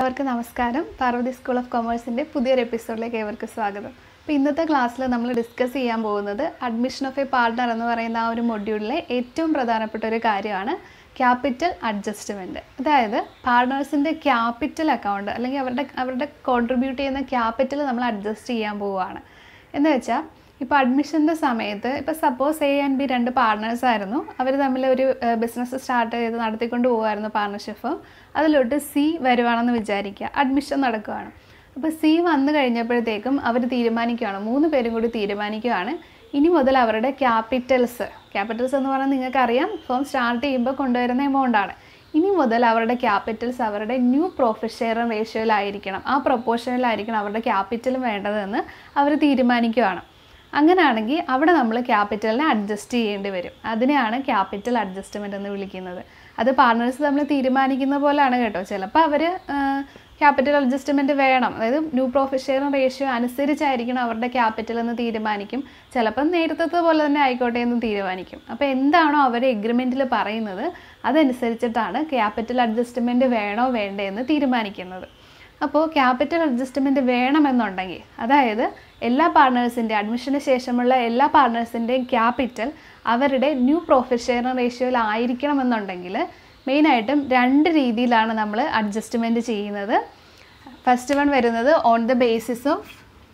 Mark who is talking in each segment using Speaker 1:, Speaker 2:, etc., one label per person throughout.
Speaker 1: എല്ലാവർക്കും നമസ്കാരം Parvathi school of കൊമേഴ്സിൻ്റെ പുതിയൊരു എപ്പിസോഡിലേക്ക് ഏവർക്കും സ്വാഗതം അപ്പോൾ ഇന്നത്തെ ക്ലാസ്സിൽ നമ്മൾ ഡിസ്കസ് ചെയ്യാൻ പോകുന്നത് അഡ്മിഷൻ ഓഫ് എ പാർട്ട്ണർ എന്ന് പറയുന്ന ആ ഒരു മൊഡ്യൂളിലെ ഏറ്റവും പ്രധാനപ്പെട്ട ഒരു കാര്യമാണ് ക്യാപിറ്റൽ അഡ്ജസ്റ്റ്മെൻറ്റ് അതായത് പാർട്ട്നേഴ്സിൻ്റെ ക്യാപിറ്റൽ അക്കൗണ്ട് അല്ലെങ്കിൽ അവരുടെ അവരുടെ കോൺട്രിബ്യൂട്ട് ചെയ്യുന്ന ക്യാപിറ്റൽ നമ്മൾ അഡ്ജസ്റ്റ് ചെയ്യാൻ പോവുകയാണ് എന്ന് വെച്ചാൽ ഇപ്പോൾ അഡ്മിഷൻ്റെ സമയത്ത് ഇപ്പോൾ സപ്പോസ് എ ആൻഡ് ബി രണ്ട് പാർട്ട്നേഴ്സ് ആയിരുന്നു അവർ തമ്മിൽ ഒരു ബിസിനസ് സ്റ്റാർട്ട് ചെയ്ത് നടത്തിക്കൊണ്ട് പോകുമായിരുന്നു പാർട്ണർഷിപ്പ് അതിലോട്ട് സി വരുവാണെന്ന് വിചാരിക്കുക അഡ്മിഷൻ നടക്കുകയാണ് അപ്പോൾ സി വന്നു കഴിഞ്ഞപ്പോഴത്തേക്കും അവർ തീരുമാനിക്കുകയാണ് മൂന്ന് പേരും കൂടി തീരുമാനിക്കുകയാണ് ഇനി മുതൽ അവരുടെ ക്യാപിറ്റൽസ് ക്യാപിറ്റൽസ് എന്ന് പറഞ്ഞാൽ നിങ്ങൾക്കറിയാം ഫേം സ്റ്റാർട്ട് ചെയ്യുമ്പോൾ കൊണ്ടുവരുന്ന എമൗണ്ട് ആണ് ഇനി മുതൽ അവരുടെ ക്യാപിറ്റൽസ് അവരുടെ ന്യൂ പ്രോഫിറ്റ് ഷെയർ റേഷ്യോയിലായിരിക്കണം ആ പ്രൊപ്പോർഷനിലായിരിക്കണം അവരുടെ ക്യാപിറ്റൽ വേണ്ടതെന്ന് അവർ തീരുമാനിക്കുകയാണ് അങ്ങനെയാണെങ്കിൽ അവിടെ നമ്മൾ ക്യാപിറ്റലിനെ അഡ്ജസ്റ്റ് ചെയ്യേണ്ടി വരും അതിനെയാണ് ക്യാപിറ്റൽ അഡ്ജസ്റ്റ്മെൻ്റ് എന്ന് വിളിക്കുന്നത് അത് പാർട്ട്നേഴ്സ് നമ്മൾ തീരുമാനിക്കുന്ന പോലെയാണ് കേട്ടോ ചിലപ്പോൾ അവർ ക്യാപിറ്റൽ അഡ്ജസ്റ്റ്മെൻറ്റ് വേണം അതായത് ന്യൂ പ്രോഫിറ്റ് ഷെയർ റേഷ്യോ അനുസരിച്ചായിരിക്കണം അവരുടെ ക്യാപിറ്റൽ എന്ന് തീരുമാനിക്കും ചിലപ്പം നേരത്തെ പോലെ തന്നെ ആയിക്കോട്ടെ എന്ന് തീരുമാനിക്കും അപ്പോൾ എന്താണോ അവർ എഗ്രിമെൻറ്റിൽ പറയുന്നത് അതനുസരിച്ചിട്ടാണ് ക്യാപിറ്റൽ അഡ്ജസ്റ്റ്മെൻറ്റ് വേണോ വേണ്ടേ എന്ന് തീരുമാനിക്കുന്നത് അപ്പോൾ ക്യാപിറ്റൽ അഡ്ജസ്റ്റ്മെൻറ്റ് വേണമെന്നുണ്ടെങ്കിൽ അതായത് എല്ലാ പാർട്ട്നേഴ്സിൻ്റെ അഡ്മിഷന് ശേഷമുള്ള എല്ലാ പാർട്ട്നേഴ്സിൻ്റെയും ക്യാപിറ്റൽ അവരുടെ ന്യൂ പ്രോഫിറ്റ് ഷെയർ റേഷ്യോയിലായിരിക്കണമെന്നുണ്ടെങ്കിൽ മെയിനായിട്ടും രണ്ട് രീതിയിലാണ് നമ്മൾ അഡ്ജസ്റ്റ്മെൻറ്റ് ചെയ്യുന്നത് ഫസ്റ്റ് വൺ വരുന്നത് on the basis of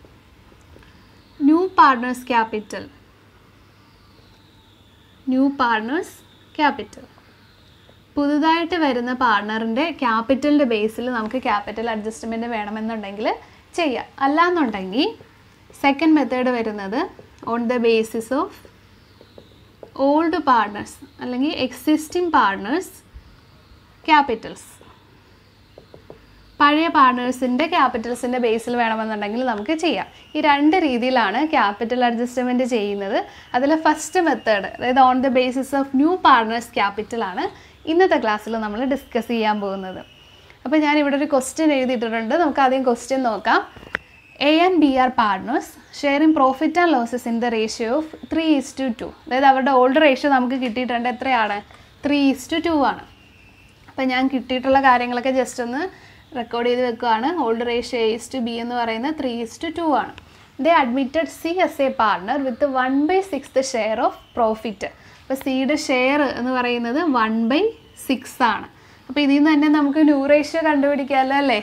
Speaker 1: new partners capital new partners capital പുതുതായിട്ട് വരുന്ന പാർട്ട്ണറിൻ്റെ ക്യാപിറ്റലിൻ്റെ ബേസിൽ നമുക്ക് ക്യാപിറ്റൽ അഡ്ജസ്റ്റ്മെൻറ്റ് വേണമെന്നുണ്ടെങ്കിൽ ചെയ്യാം അല്ലാന്നുണ്ടെങ്കിൽ സെക്കൻഡ് മെത്തേഡ് വരുന്നത് on the basis of old partners അല്ലെങ്കിൽ എക്സിസ്റ്റിംഗ് പാർട്ട്നേഴ്സ് ക്യാപിറ്റൽസ് പഴയ പാർട്ട്നേഴ്സിൻ്റെ ക്യാപിറ്റൽസിൻ്റെ ബേസിൽ വേണമെന്നുണ്ടെങ്കിൽ നമുക്ക് ചെയ്യാം ഈ രണ്ട് രീതിയിലാണ് ക്യാപിറ്റൽ അഡ്ജസ്റ്റ്മെൻറ്റ് ചെയ്യുന്നത് അതിലെ ഫസ്റ്റ് മെത്തേഡ് അതായത് on the basis of new partners ക്യാപിറ്റലാണ് ഇന്നത്തെ ക്ലാസ്സിൽ നമ്മൾ ഡിസ്കസ് ചെയ്യാൻ പോകുന്നത് അപ്പോൾ ഞാൻ ഇവിടെ ഒരു ക്വസ്റ്റ്യൻ എഴുതിയിട്ടുണ്ട് നമുക്ക് ആദ്യം ക്വസ്റ്റ്യൻ നോക്കാം A and B are partners sharing profit and losses in the ratio of three is to two two അവരുടെ ഓൾഡ് റേഷ്യോ നമുക്ക് കിട്ടിയിട്ടുണ്ട് എത്രയാണ് ത്രീ ഈസ് ടു ടു ആണ് അപ്പോൾ ഞാൻ കിട്ടിയിട്ടുള്ള കാര്യങ്ങളൊക്കെ ജസ്റ്റ് ഒന്ന് റെക്കോർഡ് ചെയ്ത് വെക്കുകയാണ് old ratio is to be എന്ന് പറയുന്നത് three is to two two they admitted C as a partner with one by six share of profit അപ്പോൾ സിയുടെ ഷെയർ എന്ന് പറയുന്നത് വൺ ബൈ സിക്സ് ആണ് അപ്പോൾ ഇതിൽ നിന്ന് തന്നെ നമുക്ക് ന്യൂ റേഷ്യോ കണ്ടുപിടിക്കാമല്ലോ അല്ലേ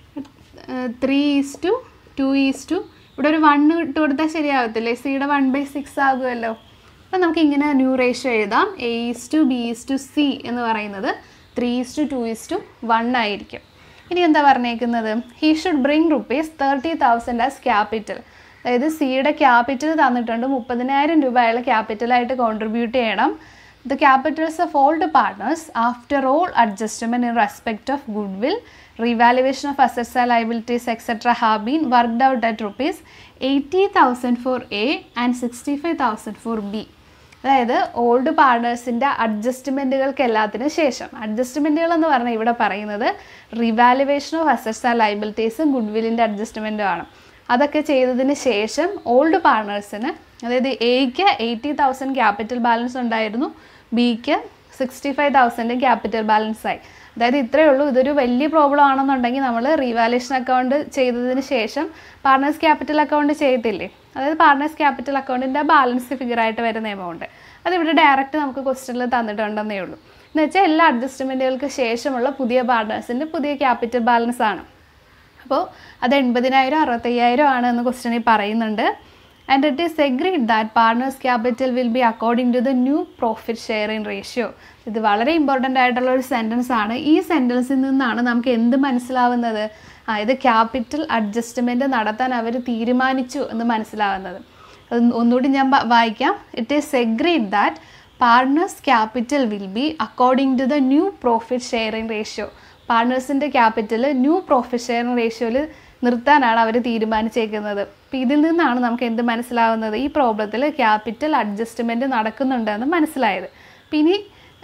Speaker 1: three is to two two is to two one ഇട്ട് കൊടുത്താൽ ശരിയാകത്തില്ലേ സിയുടെ വൺ ബൈ സിക്സ് ആകുമല്ലോ അപ്പോൾ നമുക്ക് ഇങ്ങനെ ന്യൂ റേഷ്യോ എഴുതാം A is to B is to C എന്ന് പറയുന്നത് three is to two two is to ആയിരിക്കും ഇനി എന്താ പറഞ്ഞേക്കുന്നത് he should bring rupees thirty thousand as capital അതായത് സിയുടെ ക്യാപിറ്റൽ തന്നിട്ടുണ്ട് മുപ്പതിനായിരം രൂപ അയാൾ ക്യാപിറ്റലായിട്ട് കോൺട്രിബ്യൂട്ട് ചെയ്യണം the capitals of old partners after all adjustment in respect of goodwill revaluation of assets and liabilities etcetera have been worked out at rupees eighty thousand for A and sixty five thousand for B അതായത് old പാർട്ട്നേഴ്സിൻ്റെ അഡ്ജസ്റ്റ്മെൻറ്റുകൾക്ക് എല്ലാത്തിനും ശേഷം അഡ്ജസ്റ്റ്മെൻറ്റുകൾ എന്ന് പറഞ്ഞാൽ ഇവിടെ പറയുന്നത് റിവാലുവേഷൻ ഓഫ് അസറ്റ്സ് ആൻഡ് ലൈബിലിറ്റീസും ഗുഡ് വില്ലിൻ്റെ അഡ്ജസ്റ്റ്മെൻറ്റും ആണ് അതൊക്കെ ചെയ്തതിന് ശേഷം ഓൾഡ് പാർട്ട്നേഴ്സിന് അതായത് എയ്ക്ക് എയ്റ്റി തൗസൻഡ് ക്യാപിറ്റൽ ബാലൻസ് ഉണ്ടായിരുന്നു ബിക്ക് sixty five thousand capital balance ആയി അതായത് ഇത്രയേ ഉള്ളൂ ഇതൊരു വലിയ പ്രോബ്ലം ആണെന്നുണ്ടെങ്കിൽ നമ്മൾ റീവാലുവേഷൻ അക്കൗണ്ട് ചെയ്തതിന് ശേഷം പാർട്ട്നേഴ്സ് ക്യാപിറ്റൽ അക്കൗണ്ട് ചെയ്തില്ലേ അതായത് പാർട്ട്നേഴ്സ് ക്യാപിറ്റൽ അക്കൗണ്ടിൻ്റെ ബാലൻസ് ഫിഗറായിട്ട് വരുന്ന എമൗണ്ട് അതിവിടെ ഡയറക്റ്റ് നമുക്ക് ക്വസ്റ്റനിൽ തന്നിട്ടുണ്ടെന്നേ ഉള്ളൂ എന്ന് വെച്ചാൽ എല്ലാ അഡ്ജസ്റ്റ്മെൻറ്റുകൾക്ക് ശേഷമുള്ള പുതിയ പാർട്ട്നേഴ്സിൻ്റെ പുതിയ ക്യാപിറ്റൽ ബാലൻസ് ആണ് അപ്പോൾ അത് എൺപതിനായിരം അറുപത്തയ്യായിരം ആണ് എന്ന് ക്വസ്റ്റനിൽ പറയുന്നുണ്ട് and it is agreed that partners capital will be according to the new profit sharing ratio ഇത് വളരെ ഇമ്പോർട്ടൻ്റ് ആയിട്ടുള്ള ഒരു സെൻറ്റൻസ് ആണ് ഈ സെൻറ്റൻസിൽ നിന്നാണ് നമുക്ക് എന്ത് മനസ്സിലാവുന്നത് ആ ഇത് ക്യാപിറ്റൽ അഡ്ജസ്റ്റ്മെൻറ്റ് നടത്താൻ അവർ തീരുമാനിച്ചു എന്ന് മനസ്സിലാവുന്നത് അത് ഒന്നുകൂടി ഞാൻ വായിക്കാം it is agreed that partners capital will be according to the new profit sharing ratio പാർട്ട്നേഴ്സിൻ്റെ ക്യാപിറ്റൽ ന്യൂ പ്രോഫിറ്റ് ഷെയറിംഗ് റേഷ്യോയിൽ നിർത്താനാണ് അവർ തീരുമാനിച്ചേക്കുന്നത് അപ്പോൾ ഇതിൽ നിന്നാണ് നമുക്ക് എന്ത് മനസ്സിലാവുന്നത് ഈ പ്രോബ്ലത്തിൽ ക്യാപിറ്റൽ അഡ്ജസ്റ്റ്മെൻറ്റ് നടക്കുന്നുണ്ടെന്ന് മനസ്സിലായത് അപ്പം ഇനി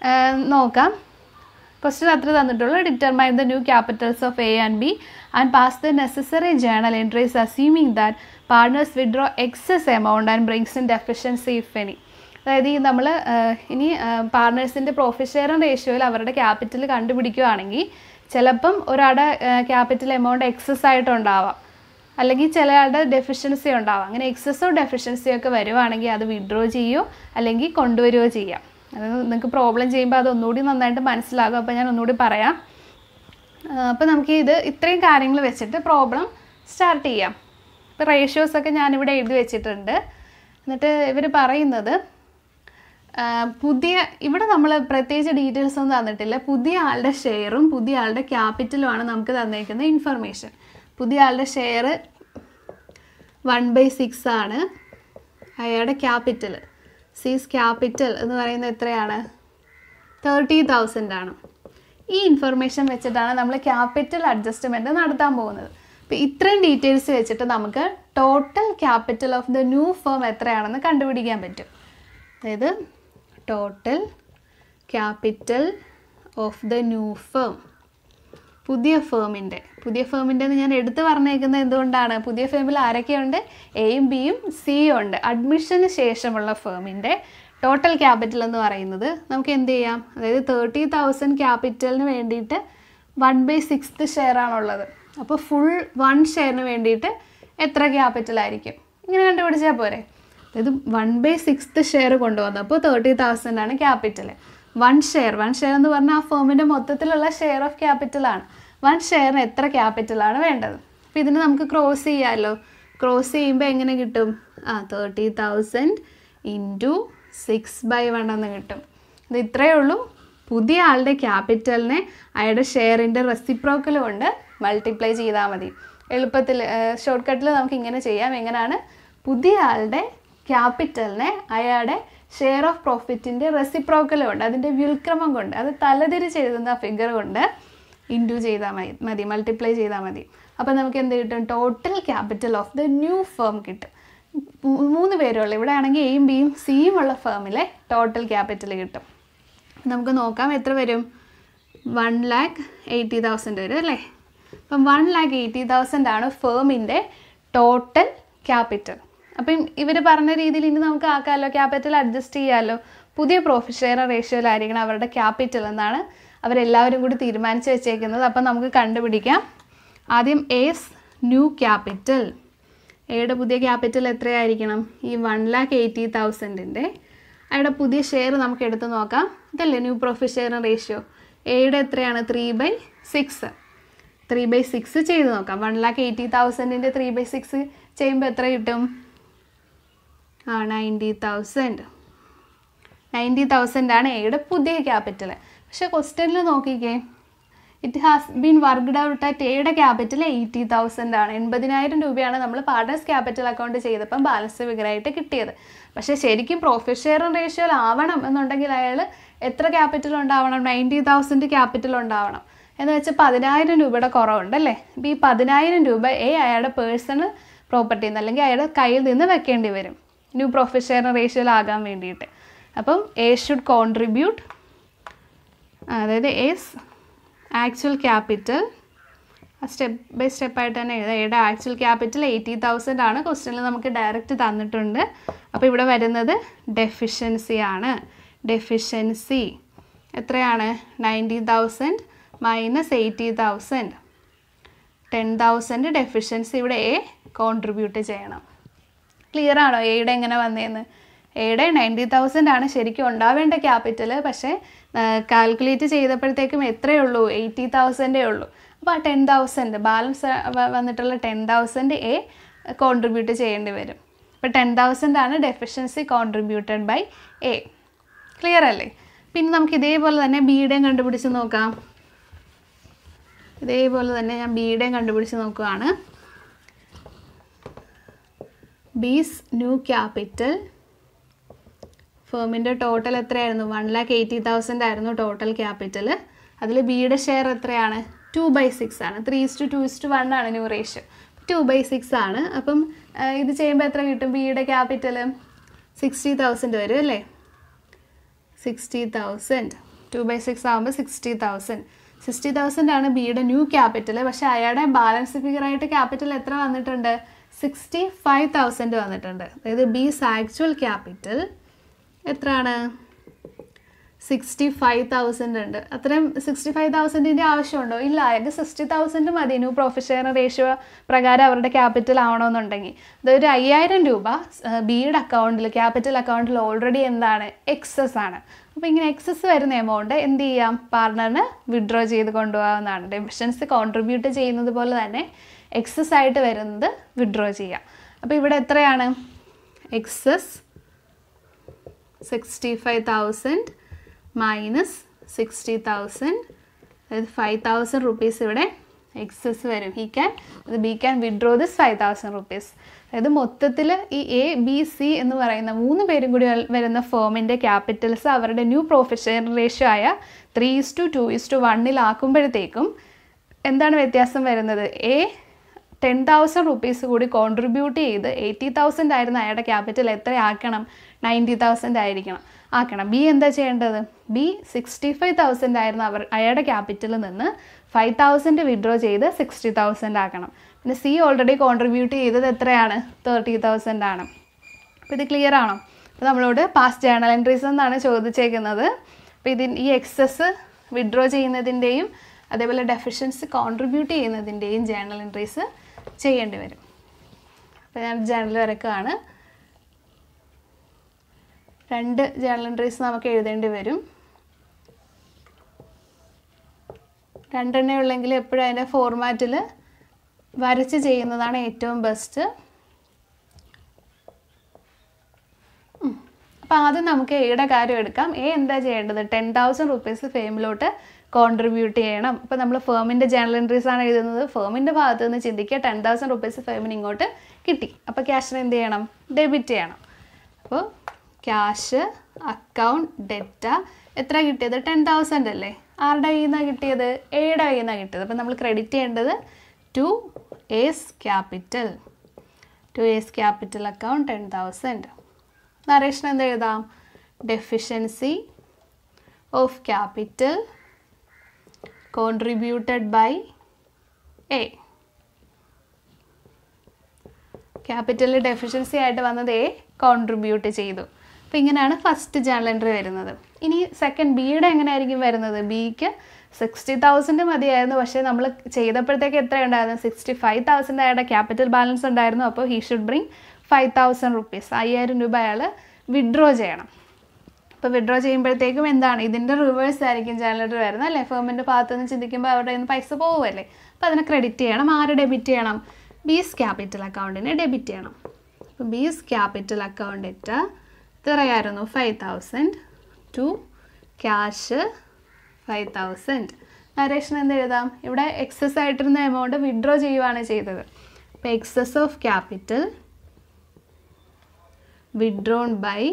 Speaker 1: നോക്കാം ക്വസ്റ്റ്യൻ അത്ര തന്നിട്ടുള്ളൂ determine the new capitals of A and B and pass the necessary journal entries assuming that partners withdraw excess amount and brings in deficiency if any അതായത് ഈ നമ്മൾ ഇനി പാർട്ട്നേഴ്സിൻ്റെ പ്രോഫിറ്റ് ഷെയറിംഗ് റേഷ്യോയിൽ അവരുടെ ക്യാപിറ്റൽ കണ്ടുപിടിക്കുകയാണെങ്കിൽ ചിലപ്പം ഒരാളുടെ ക്യാപിറ്റൽ എമൗണ്ട് എക്സസ് ആയിട്ടുണ്ടാവാം അല്ലെങ്കിൽ ചില ആളുടെ ഡെഫിഷ്യൻസി ഉണ്ടാവാം അങ്ങനെ എക്സസോ ഡെഫിഷ്യൻസിയോ ഒക്കെ വരുവാണെങ്കിൽ അത് വിഡ്രോ ചെയ്യുകയോ അല്ലെങ്കിൽ കൊണ്ടുവരികയോ ചെയ്യാം അത് നിങ്ങൾക്ക് പ്രോബ്ലം ചെയ്യുമ്പോൾ അത് ഒന്നുകൂടി നന്നായിട്ട് മനസ്സിലാകും അപ്പോൾ ഞാൻ ഒന്നുകൂടി പറയാം അപ്പോൾ നമുക്ക് ഇത് ഇത്രയും കാര്യങ്ങൾ വെച്ചിട്ട് പ്രോബ്ലം സ്റ്റാർട്ട് ചെയ്യാം ഇപ്പോൾ റേഷ്യോസ് ഒക്കെ ഞാനിവിടെ എഴുതി വെച്ചിട്ടുണ്ട് എന്നിട്ട് ഇവർ പറയുന്നത് ആ, പുതിയ ഇവിടെ നമ്മൾ പ്രത്യേകിച്ച് ഡീറ്റെയിൽസ് ഒന്നും തന്നിട്ടില്ല പുതിയ ആളുടെ ഷെയറും പുതിയ ആളുടെ ക്യാപിറ്റലുമാണ് നമുക്ക് തന്നേക്കുന്ന ഇൻഫർമേഷൻ പുതിയ ആളുടെ ഷെയർ വൺ ബൈ സിക്സ് ആണ് അയാളുടെ ക്യാപിറ്റൽ സീസ് ക്യാപിറ്റൽ എന്ന് പറയുന്നത് എത്രയാണ് തേർട്ടി തൗസൻഡ് ആണ് ഈ ഇൻഫർമേഷൻ വെച്ചിട്ടാണ് നമ്മൾ ക്യാപിറ്റൽ അഡ്ജസ്റ്റ്മെൻറ്റ് നടത്താൻ പോകുന്നത് അപ്പോൾ ഇത്രയും ഡീറ്റെയിൽസ് വെച്ചിട്ട് നമുക്ക് total capital of the new firm എത്രയാണെന്ന് കണ്ടുപിടിക്കാൻ പറ്റും അതായത് total capital of the new firm പുതിയ ഫേമിൻ്റെ പുതിയ ഫേമിൻ്റെ ഞാൻ എടുത്തു പറഞ്ഞേക്കുന്നത് എന്തുകൊണ്ടാണ് പുതിയ ഫേമിൽ ആരൊക്കെയുണ്ട് എയും ബിയും സിയും ഉണ്ട് അഡ്മിഷന് ശേഷമുള്ള ഫേമിൻ്റെ ടോട്ടൽ ക്യാപിറ്റൽ എന്ന് പറയുന്നത് നമുക്ക് എന്ത് ചെയ്യാം അതായത് തേർട്ടി തൗസൻഡ് ക്യാപിറ്റലിന് വേണ്ടിയിട്ട് വൺ ബൈ സിക്സ്ത് ഷെയർ ആണുള്ളത് അപ്പോൾ ഫുൾ വൺ ഷെയറിന് വേണ്ടിയിട്ട് എത്ര ക്യാപിറ്റൽ ആയിരിക്കും ഇങ്ങനെ കണ്ടുപിടിച്ചാൽ പോരെ അതായത് വൺ ബൈ സിക്സ്ത് ഷെയർ കൊണ്ടുവന്നു അപ്പോൾ തേർട്ടി തൗസൻഡ് ആണ് capital one share one share എന്ന് പറഞ്ഞാൽ ആ ഫേമിൻ്റെ മൊത്തത്തിലുള്ള ഷെയർ ഓഫ് ക്യാപിറ്റലാണ് വൺ ഷെയറിന് എത്ര ക്യാപിറ്റലാണ് വേണ്ടത് അപ്പോൾ ഇതിന് നമുക്ക് ക്രോസ് ചെയ്യാമല്ലോ ക്രോസ് ചെയ്യുമ്പോൾ എങ്ങനെ കിട്ടും ആ thirty thousand into six by one എന്ന് കിട്ടും ഇത് ഇത്രയേ ഉള്ളൂ പുതിയ ആളുടെ ക്യാപിറ്റലിനെ അയാളുടെ ഷെയറിൻ്റെ റെസിപ്രോക്കൽ കൊണ്ട് മൾട്ടിപ്ലൈ ചെയ്താൽ മതി എളുപ്പത്തിൽ ഷോർട്ട് കട്ടിൽ നമുക്ക് ഇങ്ങനെ ചെയ്യാം എങ്ങനെയാണ് പുതിയ ആളുടെ ക്യാപിറ്റലിനെ അയാളുടെ ഷെയർ ഓഫ് പ്രോഫിറ്റിൻ്റെ റെസിപ്രോക്കൽ കൊണ്ട് അതിൻ്റെ വ്യുൽക്രമം കൊണ്ട് അത് തലതിരിച്ച് എഴുതുന്ന ഫിഗർ കൊണ്ട് ഇൻറ്റു ചെയ്താൽ മതി മതി മൾട്ടിപ്ലൈ ചെയ്താൽ മതി അപ്പോൾ നമുക്ക് എന്ത് കിട്ടും total capital of the new firm കിട്ടും മൂ- മൂന്ന് പേരുള്ള ഇവിടെ ആണെങ്കിൽ എയും ബിയും സിയും ഉള്ള ഫേമിലെ ടോട്ടൽ ക്യാപിറ്റൽ കിട്ടും നമുക്ക് നോക്കാം എത്ര വരും വൺ ലാക്ക് എയ്റ്റി തൗസൻഡ് വരും അല്ലേ അപ്പം വൺ ലാക്ക് എയ്റ്റി തൗസൻഡ് ആണ് ഫേമിൻ്റെ ടോട്ടൽ ക്യാപിറ്റൽ അപ്പം ഇവർ പറഞ്ഞ രീതിയിൽ ഇനി നമുക്ക് ആക്കാമല്ലോ ക്യാപിറ്റൽ അഡ്ജസ്റ്റ് ചെയ്യാമല്ലോ പുതിയ പ്രോഫിറ്റ് ഷെയർ റേഷ്യോയിലായിരിക്കണം അവരുടെ ക്യാപിറ്റൽ എന്നാണ് അവരെല്ലാവരും കൂടി തീരുമാനിച്ച് വെച്ചേക്കുന്നത് അപ്പം നമുക്ക് കണ്ടുപിടിക്കാം ആദ്യം എസ് ന്യൂ ക്യാപിറ്റൽ എയുടെ പുതിയ ക്യാപിറ്റൽ എത്രയായിരിക്കണം ഈ വൺ ലാക്ക് എയ്റ്റി തൗസൻഡിൻ്റെ അയാളുടെ പുതിയ ഷെയർ നമുക്ക് എടുത്ത് നോക്കാം ഇതല്ലേ ന്യൂ പ്രോഫിറ്റ് ഷെയർ റേഷ്യോ എയുടെ എത്രയാണ് three by six three by six ചെയ്ത് നോക്കാം വൺ ലാക്ക് എയ്റ്റി തൗസൻഡിൻ്റെ ത്രീ ബൈ സിക്സ് ചെയ്യുമ്പോൾ എത്ര കിട്ടും ആ നയൻറ്റി തൗസൻഡ് നയൻറ്റി തൗസൻഡ് ആണ് എയുടെ പുതിയ ക്യാപിറ്റൽ പക്ഷേ ക്വസ്റ്റ്യനിൽ നോക്കിക്കേ it has been worked out at എയുടെ ക്യാപിറ്റൽ എയ്റ്റി തൗസൻഡ് ആണ് എൺപതിനായിരം രൂപയാണ് നമ്മൾ പാർട്ട്നേഴ്സ് ക്യാപിറ്റൽ അക്കൗണ്ട് ചെയ്തപ്പം ബാലൻസ് ഫിഗറായിട്ട് കിട്ടിയത് പക്ഷേ ശരിക്കും പ്രോഫിറ്റ് ഷെയർ റേഷ്യോയിൽ ആവണം എന്നുണ്ടെങ്കിൽ അയാൾ എത്ര ക്യാപിറ്റൽ ഉണ്ടാവണം നയൻറ്റി തൗസൻഡ് ക്യാപിറ്റൽ ഉണ്ടാവണം എന്ന് വെച്ചാൽ പതിനായിരം രൂപയുടെ കുറവുണ്ടല്ലേ അപ്പോൾ ഈ പതിനായിരം രൂപ എ അയാളുടെ പേഴ്സണൽ പ്രോപ്പർട്ടിയിൽ നിന്ന് അല്ലെങ്കിൽ അയാളുടെ കയ്യിൽ നിന്ന് വെക്കേണ്ടി വരും ന്യൂ പ്രോഫിറ്റ് ഷെയർ റേഷ്യോയിലാകാൻ വേണ്ടിയിട്ട് അപ്പം എ ഷുഡ് കോൺട്രിബ്യൂട്ട് അതായത് A's actual capital step by step ആയിട്ട് തന്നെ എഴുതാം എയുടെ ആക്ച്വൽ ക്യാപിറ്റൽ എയ്റ്റി തൗസൻഡ് ആണ് ക്വസ്റ്റ്യനിൽ നമുക്ക് ഡയറക്റ്റ് തന്നിട്ടുണ്ട് അപ്പോൾ ഇവിടെ വരുന്നത് ഡെഫിഷ്യൻസി ആണ് ഡെഫിഷ്യൻസി എത്രയാണ് ninety thousand minus eighty thousand ten thousand deficiency ഇവിടെ എ കോൺട്രിബ്യൂട്ട് ചെയ്യണം ക്ലിയർ ആണോ എയുടെ എങ്ങനെ വന്നതെന്ന് എയുടെ നയൻറ്റി തൗസൻഡ് ആണ് ശരിക്കും ഉണ്ടാവേണ്ട ക്യാപിറ്റൽ പക്ഷേ കാൽക്കുലേറ്റ് ചെയ്തപ്പോഴത്തേക്കും എത്രയേ ഉള്ളൂ എയ്റ്റി തൗസൻഡേ ഉള്ളൂ അപ്പോൾ ആ ടെൻ തൗസൻഡ് ബാലൻസ് വന്നിട്ടുള്ള ടെൻ തൗസൻഡ് എ കോൺട്രിബ്യൂട്ട് ചെയ്യേണ്ടി വരും അപ്പോൾ ടെൻ തൗസൻഡ് ആണ് deficiency contributed by A clear അല്ലേ പിന്നെ നമുക്ക് ഇതേപോലെ തന്നെ ബിയുടെയും കണ്ടുപിടിച്ച് നോക്കാം ഇതേപോലെ തന്നെ ഞാൻ ബിയുടെയും കണ്ടുപിടിച്ച് നോക്കുകയാണ് ബീസ് ന്യൂ ക്യാപിറ്റൽ ഫേമിൻ്റെ ടോട്ടൽ എത്രയായിരുന്നു വൺ ലാക്ക് എയ്റ്റി തൗസൻഡ് ആയിരുന്നു ടോട്ടൽ ക്യാപിറ്റൽ അതിൽ ബിയുടെ ഷെയർ എത്രയാണ് ടു ബൈ സിക്സ് ആണ് three is to two is to one ആണ് new ratio two by six ആണ് അപ്പം ആ, ഇത് ചെയ്യുമ്പോൾ എത്ര കിട്ടും ബിയുടെ ക്യാപിറ്റൽ സിക്സ്റ്റി തൗസൻഡ് വരും അല്ലേ sixty thousand two by six ആകുമ്പോൾ സിക്സ്റ്റി തൗസൻഡ് സിക്സ്റ്റി തൗസൻഡ് ആണ് ബിയുടെ ന്യൂ ക്യാപിറ്റൽ പക്ഷേ അയാളുടെ ബാലൻസ് ഫിഗറായിട്ട് ക്യാപിറ്റൽ എത്ര വന്നിട്ടുണ്ട് സിക്സ്റ്റി ഫൈവ് തൗസൻഡ് വന്നിട്ടുണ്ട് അതായത് ബീസ് ആക്ച്വൽ ക്യാപിറ്റൽ എത്രയാണ് സിക്സ്റ്റി ഫൈവ് തൗസൻഡ് ഉണ്ട് അത്രയും സിക്സ്റ്റി ഫൈവ് തൗസൻഡിൻ്റെ ആവശ്യമുണ്ടോ ഇല്ല അയാൾക്ക് സിക്സ്റ്റി തൗസൻഡ് മതി ന്യൂ പ്രോഫിറ്റ് ഷെയർ റേഷ്യോ പ്രകാരം അവരുടെ ക്യാപിറ്റൽ ആവണമെന്നുണ്ടെങ്കിൽ അതൊരു അയ്യായിരം രൂപ ബിയുടെ അക്കൗണ്ടിൽ ക്യാപിറ്റൽ അക്കൗണ്ടിൽ ഓൾറെഡി എന്താണ് എക്സസ് ആണ് അപ്പോൾ ഇങ്ങനെ എക്സസ് വരുന്ന എമൗണ്ട് എന്ത് ചെയ്യാം പാർട്ണറിന് വിഡ്രോ ചെയ്ത് കൊണ്ടുപോകാവുന്നതാണ് ഡെഫിഷ്യൻസി കോൺട്രിബ്യൂട്ട് ചെയ്യുന്നത് പോലെ തന്നെ എക്സസ് ആയിട്ട് വരുന്നത് വിഡ്രോ ചെയ്യാം അപ്പോൾ ഇവിടെ എത്രയാണ് excess sixty five thousand minus sixty thousand അതായത് ഫൈവ് തൗസൻഡ് റുപ്പീസ് ഇവിടെ എക്സസ് വരും ഹി ക്യാൻ അത് B can withdraw this five thousand rupees അതായത് മൊത്തത്തിൽ ഈ എ ബി സി എന്ന് പറയുന്ന മൂന്ന് പേരും കൂടി വൽ- വരുന്ന ഫേമിൻ്റെ ക്യാപിറ്റൽസ് അവരുടെ ന്യൂ പ്രോഫിറ്റ് ഷെയർ റേഷ്യോ ആയ three is to two is to വണ്ണിലാക്കുമ്പോഴത്തേക്കും എന്താണ് വ്യത്യാസം വരുന്നത് എ ടെൻ തൗസൻഡ് റുപ്പീസ് കൂടി കോൺട്രിബ്യൂട്ട് ചെയ്ത് എയ്റ്റി തൗസൻഡ് ആയിരുന്ന അയാളുടെ ക്യാപിറ്റൽ എത്ര ആക്കണം നയൻറ്റി തൗസൻഡ് ആയിരിക്കണം ആക്കണം ബി എന്താ ചെയ്യേണ്ടത് ബി സിക്സ്റ്റി ഫൈവ് തൗസൻഡ് ആയിരുന്ന അവർ അയാളുടെ ക്യാപിറ്റലിൽ നിന്ന് ഫൈവ് തൗസൻഡ് വിഡ്രോ ചെയ്ത് സിക്സ്റ്റി തൗസൻഡ് ആക്കണം പിന്നെ സി ഓൾറെഡി കോൺട്രിബ്യൂട്ട് ചെയ്തത് എത്രയാണ് തേർട്ടി തൗസൻഡ് ആണ് അപ്പോൾ ഇത് ക്ലിയർ ആണോ അപ്പോൾ നമ്മളോട് പാസ്റ്റ് ജേണൽ എൻട്രീസ് എന്നാണ് ചോദിച്ചേക്കുന്നത് അപ്പോൾ ഇതിന് ഈ എക്സസ് വിഡ്രോ ചെയ്യുന്നതിൻ്റെയും അതേപോലെ ഡെഫിഷ്യൻസി കോൺട്രിബ്യൂട്ട് ചെയ്യുന്നതിൻ്റെയും ജേണൽ എൻട്രീസ് ചെയ്യേണ്ടി വരും അപ്പോൾ ഞാൻ ജേണൽ വരക്കുകയാണ് രണ്ട് ജേണൽ എൻട്രീസ് നമുക്ക് എഴുതേണ്ടി വരും രണ്ടെണ്ണേ ഉള്ളെങ്കിൽ എപ്പോഴും അതിൻ്റെ ഫോർമാറ്റിൽ വരച്ച് ചെയ്യുന്നതാണ് ഏറ്റവും ബെസ്റ്റ് അപ്പോൾ ആദ്യം നമുക്ക് എയുടെ കാര്യം എടുക്കാം എ എന്താ ചെയ്യേണ്ടത് ടെൻ തൗസൻഡ് റുപ്പീസ് ഫേമിലോട്ട് കോൺട്രിബ്യൂട്ട് ചെയ്യണം അപ്പോൾ നമ്മൾ ഫേമിൻ്റെ ജേണൽ എൻട്രീസ് ആണ് എഴുതുന്നത് ഫേമിൻ്റെ ഭാഗത്ത് നിന്ന് ചിന്തിക്കുക ടെൻ തൗസൻഡ് റുപ്പീസ് ഫേമിന് ഇങ്ങോട്ട് കിട്ടി അപ്പോൾ ക്യാഷിന് എന്ത് ചെയ്യണം ഡെബിറ്റ് ചെയ്യണം അപ്പോൾ ക്യാഷ് അക്കൗണ്ട് ഡെറ്റ എത്ര കിട്ടിയത് ടെൻ തൗസൻഡ് അല്ലേ ആരുടെ കയ്യിൽ നിന്നാണ് കിട്ടിയത് എയുടെ കയ്യിൽ നിന്നാണ് കിട്ടിയത് അപ്പോൾ നമ്മൾ ക്രെഡിറ്റ് ചെയ്യേണ്ടത് to A's capital to A's capital account ten thousand narration എന്ത് എഴുതാം deficiency of capital contributed by A ക്യാപിറ്റലിൽ ഡെഫിഷ്യൻസി ആയിട്ട് വന്നത് എ കോൺട്രിബ്യൂട്ട് ചെയ്തു അപ്പോൾ ഇങ്ങനെയാണ് ഫസ്റ്റ് ജേണൽ എൻട്രി വരുന്നത് ഇനി സെക്കൻഡ് ബിയുടെ എങ്ങനെയായിരിക്കും വരുന്നത് ബിക്ക് സിക്സ്റ്റി തൗസൻഡ് മതിയായിരുന്നു പക്ഷേ നമ്മൾ ചെയ്തപ്പോഴത്തേക്ക് എത്ര ഉണ്ടായിരുന്നു സിക്സ്റ്റി ഫൈവ് തൗസൻഡ് അയാളുടെ ക്യാപിറ്റൽ ബാലൻസ് ഉണ്ടായിരുന്നു അപ്പോൾ he should bring five thousand rupees അയ്യായിരം രൂപ അയാൾ വിഡ്രോ ചെയ്യണം അപ്പോൾ വിഡ്രോ ചെയ്യുമ്പോഴത്തേക്കും എന്താണ് ഇതിൻ്റെ റിവേഴ്സ് ആയിരിക്കും ജനറേറ്റർ വരുന്നത് അല്ലേ ഫേമിൻ്റെ ഭാഗത്ത് നിന്ന് ചിന്തിക്കുമ്പോൾ അവരുടെ നിന്ന് പൈസ പോകുമല്ലേ അപ്പോൾ അതിനെ ക്രെഡിറ്റ് ചെയ്യണം ആര് ഡെബിറ്റ് ചെയ്യണം ബീസ് ക്യാപിറ്റൽ അക്കൗണ്ടിനെ ഡെബിറ്റ് ചെയ്യണം അപ്പോൾ ബീസ് ക്യാപിറ്റൽ അക്കൗണ്ട് ഇട്ട് എത്രയായിരുന്നു five thousand to cash five thousand narration എന്ത് എഴുതാം ഇവിടെ എക്സസ് ആയിട്ടിരുന്ന എമൗണ്ട് വിഡ്രോ ചെയ്യുവാണ് ചെയ്തത് അപ്പോൾ excess of capital withdrawn by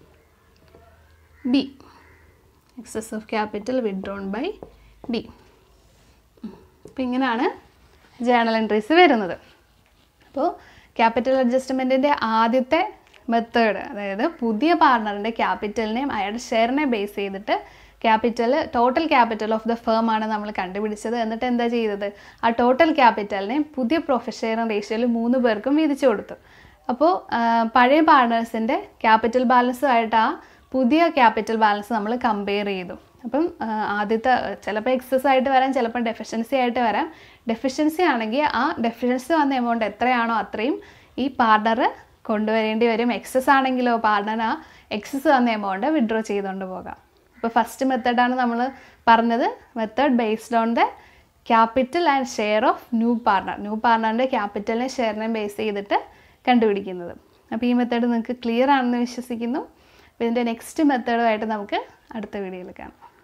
Speaker 1: B excess of capital withdrawn by B അപ്പോൾ ഇങ്ങനെയാണ് ജേണൽ എൻട്രീസ് വരുന്നത് അപ്പോൾ ക്യാപിറ്റൽ അഡ്ജസ്റ്റ്മെൻറ്റിൻ്റെ ആദ്യത്തെ മെത്തേഡ് അതായത് പുതിയ പാർട്ണറിൻ്റെ ക്യാപിറ്റലിനെയും അയാളുടെ ഷെയറിനെ ബേസ് ചെയ്തിട്ട് capital total capital of the firm ആണ് നമ്മൾ കണ്ടുപിടിച്ചത് എന്നിട്ട് എന്താ ചെയ്തത് ആ ടോട്ടൽ ക്യാപിറ്റലിനെ പുതിയ പ്രൊഫറ്റ് ഷെയറും റേഷ്യോയിൽ മൂന്ന് പേർക്കും വീതിച്ചു കൊടുത്തു അപ്പോൾ പഴയ പാർട്ണേഴ്സിൻ്റെ ക്യാപിറ്റൽ ബാലൻസുമായിട്ട് ആ പുതിയ ക്യാപിറ്റൽ ബാലൻസ് നമ്മൾ കമ്പയർ ചെയ്തു അപ്പം ആ, ആദ്യത്തെ ചിലപ്പോൾ എക്സസ് ആയിട്ട് വരാം ചിലപ്പോൾ ഡെഫിഷ്യൻസി ആയിട്ട് വരാം ഡെഫിഷ്യൻസി ആണെങ്കിൽ ആ ഡെഫിഷ്യൻസി വന്ന എമൗണ്ട് എത്രയാണോ അത്രയും ഈ പാർട്ണർ കൊണ്ടുവരേണ്ടി വരും എക്സസ് ആണെങ്കിലോ പാർട്ണർ ആ എക്സസ് വന്ന എമൗണ്ട് വിഡ്രോ ചെയ്തുകൊണ്ട് പോകാം അപ്പോൾ ഫസ്റ്റ് മെത്തേഡാണ് നമ്മൾ പറഞ്ഞത് method based on the capital and share of new partner new പാർട്ണറിൻ്റെ ക്യാപിറ്റലിനെ ഷെയറിനെ ബേസ് ചെയ്തിട്ട് കണ്ടുപിടിക്കുന്നത് അപ്പോൾ ഈ മെത്തേഡ് നിങ്ങൾക്ക് ക്ലിയർ ആണെന്ന് വിശ്വസിക്കുന്നു അപ്പോൾ ഇതിൻ്റെ നെക്സ്റ്റ് മെത്തേഡുമായിട്ട് നമുക്ക് അടുത്ത വീഡിയോയിൽ കാണാം